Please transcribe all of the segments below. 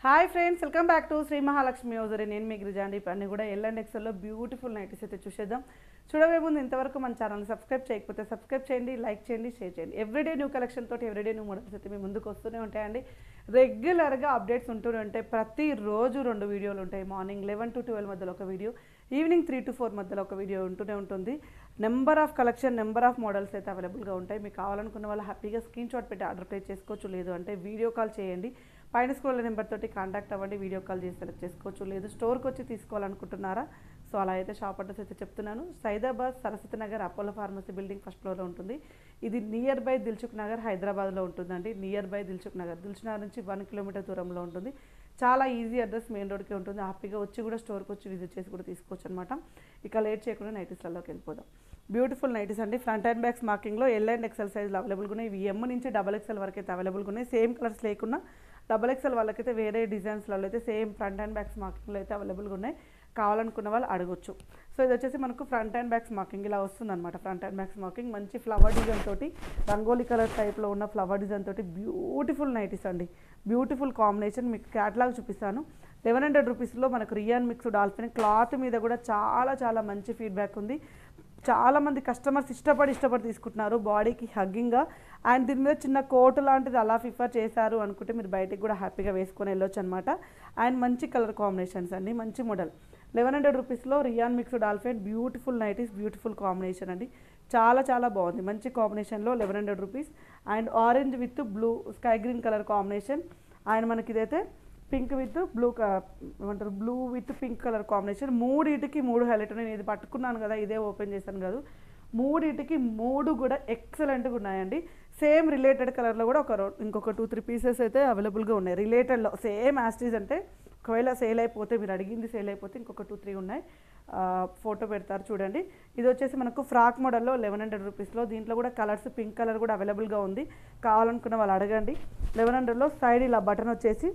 hi friends welcome back to Shri Mahalakshmi యోజరి నేను మీ గిరిజాండి అన్ని కూడా ఎల్ అండ్ ఎక్సెల్లో బ్యూటిఫుల్ నైటీస్ అయితే చూసేద్దాం చూడవే ముందు ఇంతవరకు మన ఛానల్ సబ్స్క్రైబ్ చేయకపోతే సబ్స్క్రైబ్ చేయండి లైక్ చేయండి షేర్ చేయండి ఎవ్రీడే న్యూ కలెక్షన్ తోటి ఎవ్రీడే న్యూ మోడల్స్ అయితే మీ ముందుకు వస్తూనే ఉంటాయండి రెగ్యులర్గా అప్డేట్స్ ఉంటూనే ఉంటాయి ప్రతిరోజు రెండు వీడియోలు ఉంటాయి మార్నింగ్ లెవెన్ టు ట్వెల్వ్ మధ్యలో ఒక video evening three to four మధ్యలో ఒక వీడియో ఉంటూనే ఉంటుంది number of collection number of models అయితే అవైలబుల్గా ఉంటాయి మీకు కావాలనుకున్న వాళ్ళు హ్యాపీగా స్క్రీన్ షాట్ పెట్టి ఆర్డర్ ప్లేస్ చేసుకోవచ్చు లేదు అంటే వీడియో కాల్ చేయండి పైన స్క్రోల్ నెంబర్ తోటి కాంటాక్ట్ అవ్వండి వీడియో కాల్ చేసి సెలెక్ట్ చేసుకోవచ్చు లేదు స్టోర్కి వచ్చి తీసుకోవాలనుకుంటున్నారా సో అలా అయితే షాప్ అడ్రస్ అయితే చెప్తున్నాను Saidabad Saraswati Nagar Apollo pharmacy building first ఫ్లోర్లో ఉంటుంది ఇది నియర్ బై దిల్చుక్ నగర్ హైదరాబాద్లో ఉంటుందండి నియర్ బై దిల్చుక్ నగర్ దిల్చుక్ నగర్ నుంచి వన్ కిలోమీటర్ దూరంలో ఉంటుంది చాలా ఈజీ అడ్రస్ మెయిన్ రోడ్కి ఉంటుంది హ్యాపీగా వచ్చి కూడా స్టోర్కి వచ్చి విజిట్ చేసి కూడా తీసుకోవచ్చు అనమాట ఇక లేట్ చేయకుండా నైటీస్లలోకి వెళ్ళిపోదాం బ్యూటిఫుల్ నైటీస్ అండి ఫ్రంట్ అండ్ బ్యాక్స్ మార్కింగ్లో ఎల్ అండ్ ఎక్సెల్ సైజ్లో అవైలబుల్గా ఉన్నాయి ఇవి ఎమ్ నుంచి డబల్ ఎక్సెల్ వరకు అయితే అవైలబుల్గా ఉన్నాయి సేమ్ కలర్స్ లేకుండా డబల్ ఎక్సెల్ వాళ్ళకైతే వేరే డిజైన్స్లలో అయితే సేమ్ ఫ్రంట్ అండ్ బ్యాక్స్ మార్కింగ్లో అయితే అవైలబుల్గా ఉన్నాయి కావాలనుకున్న వాళ్ళు అడగొచ్చు సో ఇది వచ్చేసి మనకు ఫ్రంట్ అండ్ బ్యాక్స్ మార్కింగ్ ఇలా వస్తుందన్నమాట ఫ్రంట్ అండ్ బ్యాక్స్ మార్కింగ్ మంచి ఫ్లవర్ డిజైన్ తోటి రంగోలీ కలర్ టైప్లో ఉన్న ఫ్లవర్ డిజైన్ తోటి బ్యూటిఫుల్ నైటీస్ అండి బ్యూటిఫుల్ కాంబినేషన్ మీకు క్యాటలాగ్ చూపిస్తాను లెవెన్ హండ్రెడ్ రూపీస్లో మనకు రియాన్ మిక్స్ డాల్ఫిన్ క్లాత్ మీద కూడా చాలా చాలా మంచి ఫీడ్బ్యాక్ ఉంది చాలామంది కస్టమర్స్ ఇష్టపడి ఇష్టపడి తీసుకుంటున్నారు బాడీకి హగ్గింగ్గా అండ్ దీని మీద చిన్న కోట్ లాంటిది అలా ప్రిఫర్ చేశారు అనుకుంటే మీరు బయటికి కూడా హ్యాపీగా వేసుకొని వెళ్ళొచ్చు అనమాట అండ్ మంచి కలర్ కాంబినేషన్స్ అండి మంచి మోడల్ లెవెన్ హండ్రెడ్ రూపీస్లో rayon mixed dolphin beautiful nighties beautiful combination అండి చాలా చాలా బాగుంది మంచి కాంబినేషన్లో eleven hundred rupees and orange with blue sky green colour combination and మనకి ఇదైతే పింక్ విత్ బ్లూ ఏమంటారు blue with pink colour combination మూడింటికి మూడు హైలైట్ నేను ఇది పట్టుకున్నాను కదా ఇదే ఓపెన్ చేశాను కదా మూడింటికి మూడు కూడా ఎక్సలెంట్గా ఉన్నాయండి సేమ్ రిలేటెడ్ కలర్లో కూడా ఒక రో- ఇంకొక టూ త్రీ పీసెస్ అయితే అవైలబుల్గా ఉన్నాయి రిలేటెడ్లో సేమ్ యాస్టీస్ అంటే ఒకవేళ సేల్ అయిపోతే మీరు అడిగింది సేల్ అయిపోతే ఇంకొక టూ త్రీ ఉన్నాయి ఆ, ఫోటో పెడతారు చూడండి ఇది వచ్చేసి మనకు ఫ్రాక్ మోడల్లో లెవెన్ హండ్రెడ్ రూపీస్లో దీంట్లో కూడా కలర్స్ పింక్ కలర్ కూడా అవైలబుల్గా ఉంది కావాలనుకున్న వాళ్ళు అడగండి లెవెన్ హండ్రెడ్లో సైడ్ ఇలా బటన్ వచ్చేసి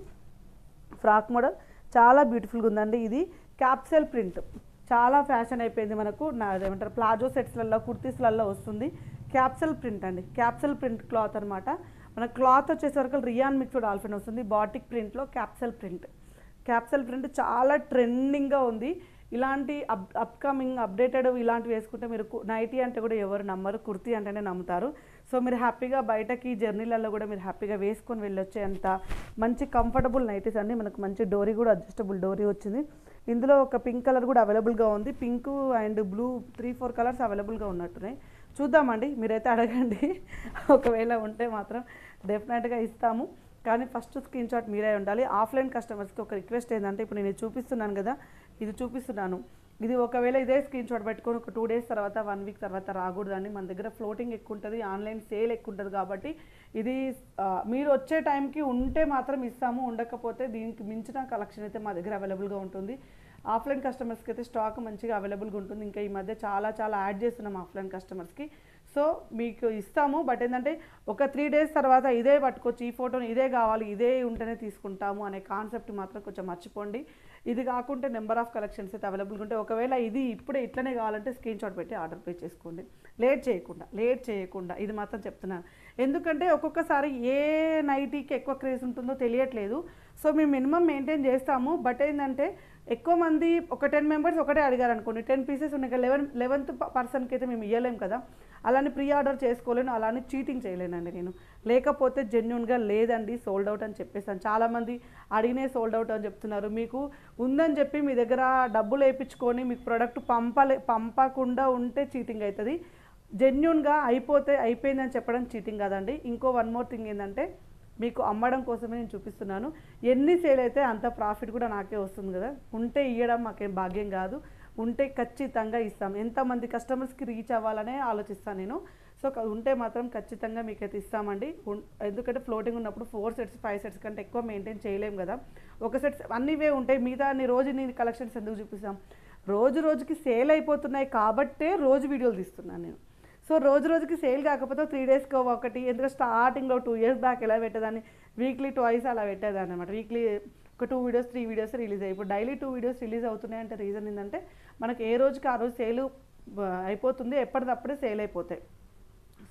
ఫ్రాక్ మోడల్ చాలా బ్యూటిఫుల్గా ఉందండి ఇది క్యాప్సెల్ ప్రింట్ చాలా ఫ్యాషన్ అయిపోయింది మనకు నా ఏమంటారు ప్లాజో సెట్స్లలో కుర్తీస్లలో వస్తుంది క్యాప్సెల్ ప్రింట్ అండి క్యాప్సెల్ ప్రింట్ క్లాత్ అనమాట మన క్లాత్ వచ్చేసరికి రియాన్ మిక్స్డ్ ఆల్ఫిన్ వస్తుంది బాటిక్ ప్రింట్లో క్యాప్సెల్ ప్రింట్ క్యాప్సెల్ ప్రింట్ చాలా ట్రెండింగ్గా ఉంది ఇలాంటి అప్ అప్కమింగ్ అప్డేటెడ్ ఇలాంటివి వేసుకుంటే మీరు కు- నైటీ అంటే కూడా ఎవరు నమ్మరు కుర్తీ అంటేనే నమ్ముతారు సో మీరు హ్యాపీగా బయటకి జర్నీలలో కూడా మీరు హ్యాపీగా వేసుకొని వెళ్ళొచ్చే అంత మంచి కంఫర్టబుల్ నైటీస్ అండి మనకు మంచి డోరీ కూడా అడ్జస్టబుల్ డోరీ వచ్చింది ఇందులో ఒక పింక్ కలర్ కూడా అవైలబుల్గా ఉంది pink and blue three four colours అవైలబుల్గా ఉన్నట్టున్నాయి చూద్దామండి మీరైతే అడగండి ఒకవేళ ఉంటే మాత్రం డెఫినెట్గా ఇస్తాము కానీ ఫస్ట్ స్క్రీన్ షాట్ మీరే ఉండాలి ఆఫ్లైన్ కస్టమర్స్కి ఒక రిక్వెస్ట్ ఏంటంటే ఇప్పుడు నేను ఇది చూపిస్తున్నాను కదా ఇది చూపిస్తున్నాను ఇది ఒకవేళ ఇదే స్క్రీన్ షాట్ పెట్టుకొని ఒక టూ డేస్ తర్వాత వన్ వీక్ తర్వాత రాకూడదండి మన దగ్గర ఫ్లోటింగ్ ఎక్కువ ఉంటుంది ఆన్లైన్ సేల్ ఎక్కువ ఉంటుంది కాబట్టి ఇది ఆ, మీరు వచ్చే టైంకి ఉంటే మాత్రం ఇస్తాము ఉండకపోతే దీనికి మించిన కలెక్షన్ అయితే మా దగ్గర అవైలబుల్గా ఉంటుంది ఆఫ్లైన్ కస్టమర్స్కి అయితే స్టాక్ మంచిగా అవైలబుల్గా ఉంటుంది ఇంకా ఈ మధ్య చాలా చాలా యాడ్ చేస్తున్నాం ఆఫ్లైన్ కస్టమర్స్కి సో మీకు ఇస్తాము బట్ ఏంటంటే ఒక త్రీ డేస్ తర్వాత ఇదే పట్టుకోవచ్చు ఈ ఫోటోని ఇదే కావాలి ఇదే ఉంటేనే తీసుకుంటాము అనే కాన్సెప్ట్ మాత్రం కొంచెం మర్చిపోండి ఇది కాకుంటే నెంబర్ ఆఫ్ కలెక్షన్స్ అయితే అవైలబుల్గా ఉంటాయి ఒకవేళ ఇది ఇప్పుడే ఇట్లనే కావాలంటే స్క్రీన్ షాట్ పెట్టి ఆర్డర్ పే చేసుకోండి లేట్ చేయకుండా లేట్ చేయకుండా ఇది మాత్రం చెప్తున్నాను ఎందుకంటే ఒక్కొక్కసారి ఏ నైటీకి ఎక్కువ క్రేజ్ ఉంటుందో తెలియట్లేదు సో మేము మినిమం మెయింటైన్ చేస్తాము బట్ ఏంటంటే ఎక్కువ మంది ఒక టెన్ మెంబర్స్ ఒకటే అడిగారు అనుకోండి టెన్ పీసెస్ ఉన్నాయి లెవెన్ లెవెన్త్ పర్సన్కి అయితే మేము ఇవ్వలేం కదా అలానే ప్రీ ఆర్డర్ చేసుకోలేను అలానే చీటింగ్ చేయలేనండి నేను లేకపోతే జెన్యున్గా లేదండి సోల్డ్ అవుట్ అని చెప్పేసాను చాలామంది అడిగినే సోల్డ్ అవుట్ అని చెప్తున్నారు మీకు ఉందని చెప్పి మీ దగ్గర డబ్బులు వేయించుకొని మీకు ప్రోడక్ట్ పంపలే పంపకుండా ఉంటే చీటింగ్ అవుతుంది జెన్యున్గా అయిపోతే అయిపోయిందని చెప్పడం చీటింగ్ కాదండి ఇంకో వన్ మోర్ థింగ్ ఏంటంటే మీకు అమ్మడం కోసమే నేను చూపిస్తున్నాను ఎన్ని సేల్ అయితే అంత ప్రాఫిట్ కూడా నాకే వస్తుంది కదా ఉంటే ఇవ్వడం మాకేం భాగ్యం కాదు ఉంటే ఖచ్చితంగా ఇస్తాం ఎంతమంది కస్టమర్స్కి రీచ్ అవ్వాలనే ఆలోచిస్తాను నేను సో క- ఉంటే మాత్రం ఖచ్చితంగా మీకైతే ఇస్తామండి ఉన్- ఎందుకంటే ఫ్లోటింగ్ ఉన్నప్పుడు ఫోర్ సెట్స్ ఫైవ్ సెట్స్ కంటే ఎక్కువ మెయింటైన్ చేయలేం కదా ఒక సెట్స్ అన్నివే ఉంటాయి మిగతా అన్ని రోజు నేను కలెక్షన్స్ ఎందుకు చూపిస్తాం రోజు రోజుకి సేల్ అయిపోతున్నాయి కాబట్టే రోజు వీడియోలు తీస్తున్నాను నేను సో రోజు రోజుకి సేల్ కాకపోతే త్రీ డేస్కి ఒకటి ఎందుకంటే స్టార్టింగ్లో టూ ఇయర్స్ బ్యాక్ ఎలా పెట్టేదాన్ని వీక్లీ ట్వైస్ అలా పెట్టేదాన్ని అనమాట వీక్లీ ఒక two videos three videos release అయ్యి ఇప్పుడు డైలీ టూ వీడియోస్ రిలీజ్ అవుతున్నాయి అంటే రీజన్ ఏంటంటే మనకి ఏ రోజుకి ఆ రోజు సేల్ అయిపోతుంది ఎప్పటిదప్పుడే సేల్ అయిపోతాయి సో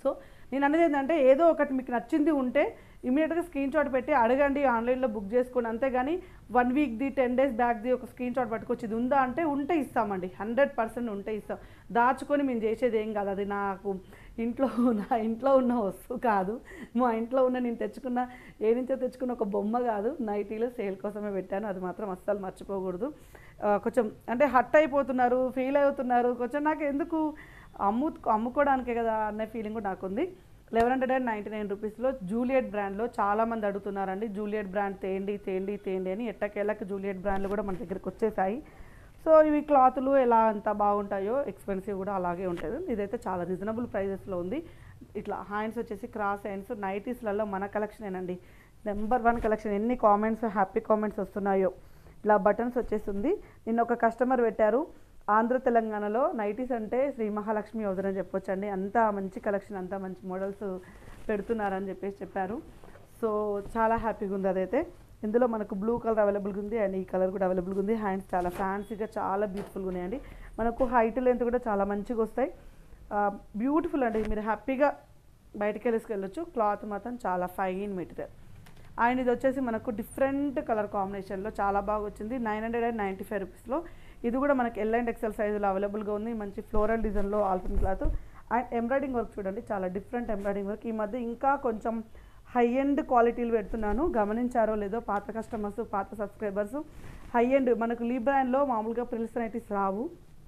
నేను అనేది ఏంటంటే ఏదో ఒకటి మీకు నచ్చింది ఉంటే ఇమీడియట్గా స్క్రీన్ షాట్ పెట్టి అడగండి ఆన్లైన్లో బుక్ చేసుకోండి అంతేగాని వన్ వీక్ది టెన్ డేస్ బ్యాక్ది ఒక స్క్రీన్ షాట్ పట్టుకొచ్చి ఇది ఉందా అంటే ఉంటే ఇస్తామండి హండ్రెడ్ పర్సెంట్ ఉంటే ఇస్తాం దాచుకొని మేము చేసేది ఏం కాదు అది నాకు ఇంట్లో నా ఇంట్లో ఉన్న వస్తువు కాదు మా ఇంట్లో ఉన్న నేను తెచ్చుకున్న ఏ నుంచో తెచ్చుకున్న ఒక బొమ్మ కాదు నైటీలో సేల్ కోసమే పెట్టాను అది మాత్రం అస్సలు మర్చిపోకూడదు ఆ, కొంచెం అంటే హట్ అయిపోతున్నారు ఫీల్ అవుతున్నారు కొంచెం నాకు ఎందుకు అమ్ము అమ్ముకోవడానికే కదా అనే ఫీలింగ్ కూడా నాకు ఉంది eleven hundred and ninety nine రూపీస్లో జూలియట్ బ్రాండ్లో చాలామంది అడుగుతున్నారండి జూలియట్ బ్రాండ్ తేండి తేండి తేండి అని ఎట్టకేళ్ళకి జూలియట్ బ్రాండ్లు కూడా మన దగ్గరికి వచ్చేసాయి సో ఇవి క్లాతులు ఎలా అంత బాగుంటాయో ఎక్స్పెన్సివ్ కూడా అలాగే ఉంటుంది ఇదైతే చాలా రీజనబుల్ ప్రైజెస్లో ఉంది ఇట్లా హ్యాండ్స్ వచ్చేసి క్రాస్ హ్యాండ్స్ నైటీస్లలో మన కలెక్షనేనండి నెంబర్ వన్ కలెక్షన్ ఎన్ని కామెంట్స్ హ్యాపీ కామెంట్స్ వస్తున్నాయో ఇలా బటన్స్ వచ్చేస్తుంది నిన్న ఒక కస్టమర్ పెట్టారు ఆంధ్ర తెలంగాణలో నైటీస్ అంటే శ్రీ మహాలక్ష్మి అవుతుంది అని చెప్పొచ్చండి అంత మంచి కలెక్షన్ అంత మంచి మోడల్స్ పెడుతున్నారని చెప్పేసి చెప్పారు సో చాలా హ్యాపీగా ఉంది అదైతే ఇందులో మనకు బ్లూ కలర్ అవైలబుల్గా ఉంది అండ్ ఈ కలర్ కూడా అవైలబుల్గా ఉంది హ్యాండ్స్ చాలా ఫ్యాన్సీగా చాలా బ్యూటిఫుల్గా ఉన్నాయండి మనకు హైట్ లెంత్ కూడా చాలా మంచిగా వస్తాయి బ్యూటిఫుల్ అండి మీరు హ్యాపీగా బయటికి వెళ్ళొచ్చు క్లాత్ మాత్రం చాలా ఫైన్ మెటీరియల్ అండ్ ఇది వచ్చేసి మనకు డిఫరెంట్ కలర్ కాంబినేషన్లో చాలా బాగా వచ్చింది nine hundred and ninety five రూపీస్లో ఇది కూడా మనకి ఎల్ అండ్ ఎక్సెల్ సైజులో అవైలబుల్గా ఉంది మంచి ఫ్లోరల్ డిజైన్లో alpine cloth and embroidering work చూడండి చాలా డిఫరెంట్ ఎంబ్రాయిడింగ్ వర్క్ ఈ మధ్య ఇంకా కొంచెం హై ఎండ్ క్వాలిటీలు పెడుతున్నాను గమనించారో లేదో పాత కస్టమర్స్ పాత సబ్స్క్రైబర్స్ హై ఎండ్ మనకు లీ బ్రాండ్లో మామూలుగా ప్రిల్స్ నైటీస్ రావు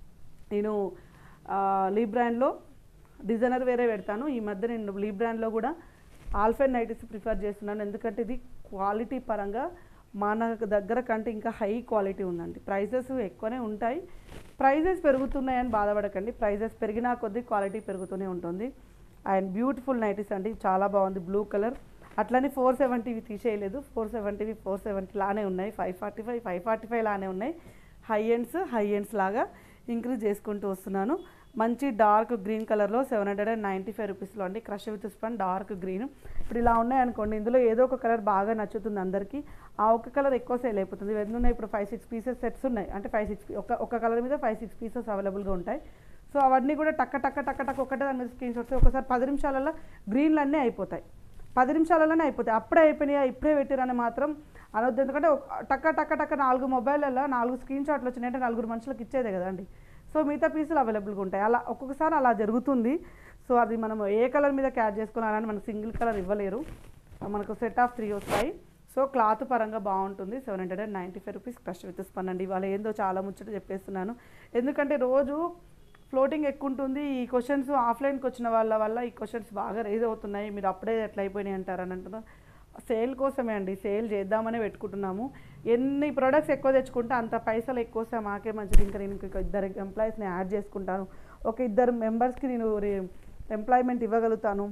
నేను ఆ, లీ బ్రాండ్లో డిజైనర్ వేరే పెడతాను ఈ మధ్య నేను లీ బ్రాండ్లో కూడా ఆల్ఫెన్ నైటీస్ ప్రిఫర్ చేస్తున్నాను ఎందుకంటే ఇది క్వాలిటీ పరంగా మన దగ్గర కంటే ఇంకా హై క్వాలిటీ ఉందండి ప్రైజెస్ ఎక్కువనే ఉంటాయి ప్రైజెస్ పెరుగుతున్నాయని బాధపడకండి ప్రైజెస్ పెరిగినా కొద్దీ క్వాలిటీ పెరుగుతూనే ఉంటుంది అండ్ బ్యూటిఫుల్ నైటీస్ అండి చాలా బాగుంది బ్లూ కలర్ అట్లని ఫోర్ సెవెంటీవి తీసేయలేదు ఫోర్ సెవెంటీవి ఫోర్ సెవెంటీ లానే ఉన్నాయి five forty five five forty five లానే ఉన్నాయి హై ఎండ్స్ హై ఎండ్స్ లాగా ఇంక్రీజ్ చేసుకుంటూ వస్తున్నాను మంచి డార్క్ గ్రీన్ కలర్లో seven hundred and ninety five రూపీస్లో అండి crush with spun dark green ఇప్పుడు ఇలా ఉన్నాయనుకోండి ఇందులో ఏదో ఒక కలర్ బాగా నచ్చుతుంది అందరికీ ఆ ఒక్క కలర్ ఎక్కువ సేల్ అయిపోతుంది ఎన్ని ఉన్నాయి ఇప్పుడు ఫైవ్ సిక్స్ పీసెస్ సెట్స్ ఉన్నాయి అంటే ఫైవ్ సిక్స్ ఒక ఒక కలర్ మీద ఫైవ్ సిక్స్ పీసెస్ అవైలబుల్గా ఉంటాయి సో అవన్నీ కూడా టక్క టక్క టక్క టక్క ఒకటే దాని మీద స్క్రీన్ షాట్స్ ఒకసారి పది నిమిషాలలో గ్రీన్లు అన్నీ అయిపోతాయి పది నిమిషాలలోనే అయిపోతాయి అప్పుడే అయిపోయినాయా ఇప్పుడే పెట్టిరని మాత్రం అనొద్దు ఎందుకంటే ఒక- టక్క టక్క టక్క నాలుగు మొబైల్లో నాలుగు స్క్రీన్ షాట్లు వచ్చినాయంటే నలుగురు మనుషులకు ఇచ్చేదే కదండి సో మిగతా పీసులు అవైలబుల్గా ఉంటాయి అలా ఒక్కొక్కసారి అలా జరుగుతుంది సో అది మనం ఏ కలర్ మీద క్యాచ్ చేసుకోవాలని మనకు సింగిల్ కలర్ ఇవ్వలేరు మనకు సెట్ ఆఫ్ త్రీ వస్తాయి సో క్లాత్ పరంగా బాగుంటుంది seven hundred and ninety five rupees crush with spun అండి ఇవాళ ఏందో చాలా ముచ్చట చెప్పేస్తున్నాను ఎందుకంటే రోజు ఫ్లోటింగ్ ఎక్కువ ఉంటుంది ఈ క్వశ్చన్స్ ఆఫ్లైన్కి వచ్చిన వాళ్ళ వల్ల ఈ క్వశ్చన్స్ బాగా రేజ్ అవుతున్నాయి మీరు అప్పుడే ఎట్లా అయిపోయినాయి అంటారని అంటున్నారు సేల్ కోసమే అండి సేల్ చేద్దామనే పెట్టుకుంటున్నాము ఎన్ని ప్రొడక్ట్స్ ఎక్కువ తెచ్చుకుంటే అంత పైసలు ఎక్కువ వస్తే మాకే మంచిది ఇంకా నేను ఇంకొక ఇద్దరు ఎంప్లాయీస్ని యాడ్ చేసుకుంటాను ఒక ఇద్దరు మెంబర్స్కి నేను ఎంప్లాయ్మెంట్ ఇవ్వగలుగుతాను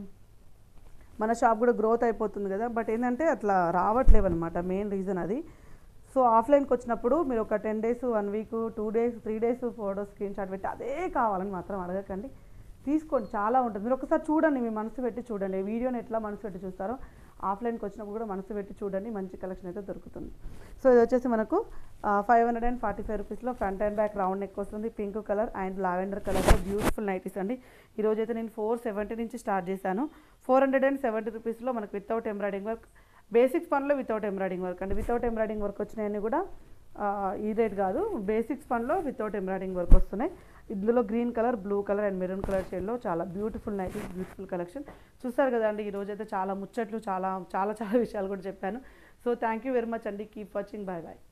మన షాప్ కూడా గ్రోత్ అయిపోతుంది కదా బట్ ఏంటంటే అట్లా రావట్లేవు అనమాట మెయిన్ రీజన్ అది సో ఆఫ్లైన్కి వచ్చినప్పుడు మీరు ఒక ten days one week two days three days photo screen shot పెట్టి అదే కావాలని మాత్రం అడగకండి తీసుకోండి చాలా ఉంటుంది మీరు ఒకసారి చూడండి మీ మనసు పెట్టి చూడండి వీడియోని ఎట్లా మనసు పెట్టి చూస్తారో ఆఫ్లైన్కి వచ్చినప్పుడు కూడా మనసు పెట్టి చూడండి మంచి కలెక్షన్ అయితే దొరుకుతుంది సో ఇది వచ్చేసి మనకు five hundred and forty five రూపీస్లో front and back round neck వస్తుంది పింక్ కలర్ అండ్ లావెండర్ కలర్లో బ్యూటిఫుల్ నైటీస్ అండి ఈ రోజు అయితే నేను ఫోర్ సెవెంటీ నుంచి స్టార్ట్ చేశాను ఫోర్ హండ్రెడ్ అండ్ సెవెంటీ రూపీస్లో మనకు వితౌట్ ఎంబ్రాయిడింగ్ వర్క్ బేసిక్స్ పనిలో వితౌట్ ఎంబ్రాయిడింగ్ వర్క్ అండి వితౌట్ ఎంబ్రాయిడింగ్ వర్క్ వచ్చినాయని కూడా ఆ, ఈ రేట్ కాదు బేసిక్స్ పనిలో వితౌట్ ఎంబ్రాయిడింగ్ వర్క్ వస్తున్నాయి ఇందులో green colour blue colour and maroon colour షేడ్లో చాలా బ్యూటిఫుల్ నైటీస్ బ్యూటిఫుల్ కలెక్షన్ చూస్తారు కదండి ఈ రోజు అయితే చాలా ముచ్చట్లు చాలా చాలా చాలా విషయాలు కూడా చెప్పాను so thank you very much అండి కీప్ వాచింగ్ బాయ్ బాయ్